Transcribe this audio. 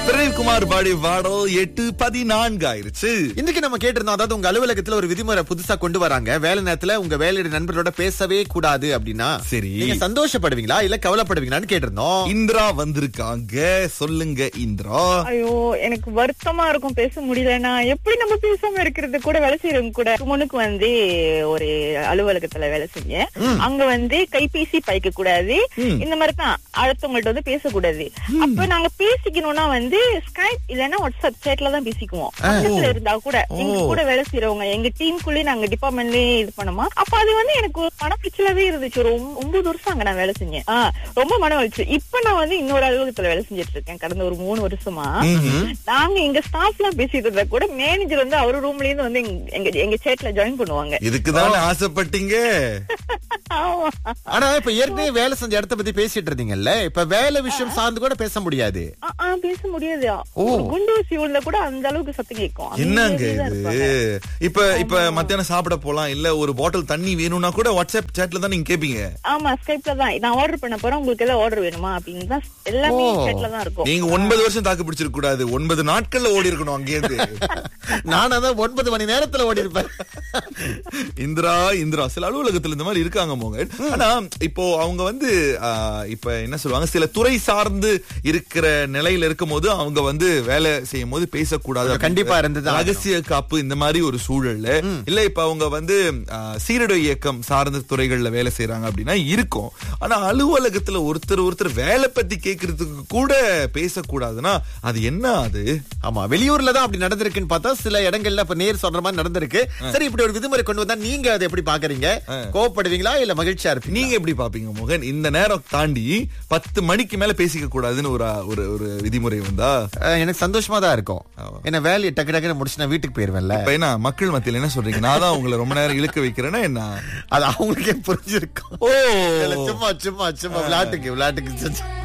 பிரேம்குமார் பாடி பாடல் எட்டு பதினான்கு ஆயிருச்சு இன்னைக்கு நம்ம கேட்டிருந்தோம் அதாவது உங்க அலுவலகத்துல ஒரு விதிமுறை புதுசா கொண்டு வராங்க வேலை நேரத்துல உங்க வேலையோட நண்பர்களோட பேசவே கூடாது அப்படின்னா சரி. நீங்க சந்தோஷப்படுவீங்களா இல்ல கவலைப்படுவீங்களான்னு கேட்டிருந்தோம் இந்திரா வந்திருக்காங்க சொல்லுங்க இந்திரா ஐயோ எனக்கு வருத்தமா இருக்கும் பேச முடியலன்னா எப்படி நம்ம பேசாம இருக்கிறது கூட வேலை செய்யறவங்க கூட முன்னுக்கு வந்து ஒரு அலுவலகத்துல வேலை செஞ்சேன் அங்க வந்து கைபேசி பைக்க கூடாது இந்த மாதிரி தான் அடுத்தவங்கள்ட்ட வந்து பேசக்கூடாது அப்ப நாங்க பேசிக்கணும்னா வந்து ஸ்கைப் இல்லைன்னா வாட்ஸ்அப் சேட்ல தான் பேசிக்குவோம் பக்கத்துல இருந்தா கூட எங்க கூட வேலை செய்யறவங்க எங்க டீமுக்குள்ளே நாங்க டிபார்ட்மெண்ட்லயே இது பண்ணுமா அப்ப அது வந்து எனக்கு ஒரு மனப்பிச்சலாவே இருந்துச்சு ஒரு ஒம்- ஒன்பது வருஷம் அங்க நான் வேலை செஞ்சேன் ஆ, ரொம்ப மன வலிச்சு இப்ப நான் வந்து இன்னொரு அலுவலகத்துல வேலை செஞ்சுட்டு இருக்கேன் கடந்த ஒரு மூணு வருஷமா நாங்க எங்க ஸ்டாஃப் எல்லாம் பேசிட்டு இருந்தா கூட மேனேஜர் வந்து அவரு ரூம்ல இருந்து வந்து எங்க- எங்க எங்க சேட்ல ஜாயின் பண்ணுவாங்க இதுக்குதானே ஆசைப்பட்டீங்க ஆமா ஆனா இப்ப ஏற்கனவே வேலை செஞ்ச இடத்த பத்தி பேசிட்டு இருந்தீங்கல்ல இப்ப வேலை விஷயம் சார்ந்து கூட பேச முடியாது ஆ, ஆ, பேச முடியாது ஒரு குண்டூசி உள்ள கூட அந்த அளவுக்கு சத்தம் கேட்கும் அந்த என்னங்க மாதிரிதான் இது இருப்பாங்க. இப்ப இப்ப மத்தியானம் சாப்பிட போலாம் இல்ல ஒரு பாட்டில் தண்ணி வேணும்னா கூட வாட்ஸ்அப் சேட்ல தான் நீங்க கேப்பீங்க ஆமா ஸ்கைப்ல தான் நான் ஆர்டர் பண்ண போறேன் உங்களுக்கு ஏதாவது ஆர்டர் வேணுமா அப்படின்னு தான் எல்லாமே ஓ. சேட்ல தான் இருக்கும் நீங்க ஒன்பது வருஷம் தாக்கு பிடிச்சிருக்க கூடாது ஒன்பது நாட்கள்ல ஓடி இருக்கணும் அங்கேயிருந்து நானும் தான் ஒன்பது மணி நேரத்துல ஓடி இருப்பேன் இந்திரா இந்திரா சில அலுவலகத்துல இந்த மாதிரி இருக்காங்க மோகன் ஆனா இப்போ அவங்க வந்து ஆ, இப்ப என்ன சொல்லுவாங்க சில துறை சார்ந்து இருக்கிற நிலையில இருக்கும் போது அவங்க வந்து வேலை செய்யும் போது பேசக்கூடாது அப்படிங்கிற கண்டிப்பா இருந்துதான் ரகசிய காப்பு இந்த மாதிரி ஒரு சூழல்ல இல்ல இப்ப அவங்க வந்து ஆ, சீரடை இயக்கம் சார்ந்த துறைகள்ல வேலை செய்யறாங்க அப்படின்னா இருக்கும் ஆனா அலுவலகத்துல ஒருத்தர் ஒருத்தர் வேலை பத்தி கேக்குறதுக்கு கூட பேசக்கூடாதுன்னா அது என்ன அது ஆமா வெளியூர்ல தான் அப்படி நடந்திருக்குன்னு பார்த்தா சில இடங்கள்ல இப்ப நேர் சொல்ற மாதிரி நடந்திருக்கு சரி இப்படி ஒரு விதிமுறை கொண்டு வந்தா நீங்க அதை எப்படி பாக்குறீங்க கோவப்படுவீங்களா இல்ல மகிழ்ச்சியா இருப்பீங்க நீங்க எப்படி பாப்பீங்க மோகன் இந்த நேரம் தாண்டி பத்து மணிக்கு மேல பேசிக்க கூடாதுன்னு ஒரு ஒரு ஒரு விதிமுறை வந்தா அஹ், எனக்கு சந்தோஷமா தான் இருக்கும் என்ன வேலையை டக்கு டக்குன்னு முடிச்சு நான் வீட்டுக்கு போயிருவேன்ல இப்ப என்ன மக்கள் மத்தியில என்ன சொல்றீங்க நான் தான் உங்களை ரொம்ப நேரம் இழுக்க வைக்கிறேன்னா என்ன அது அவங்களுக்கே புரிஞ்சிருக்கும் ஓ இல்ல, சும்மா சும்மா சும்மா விளையாட்டுக்கு விளையாட்டுக்கு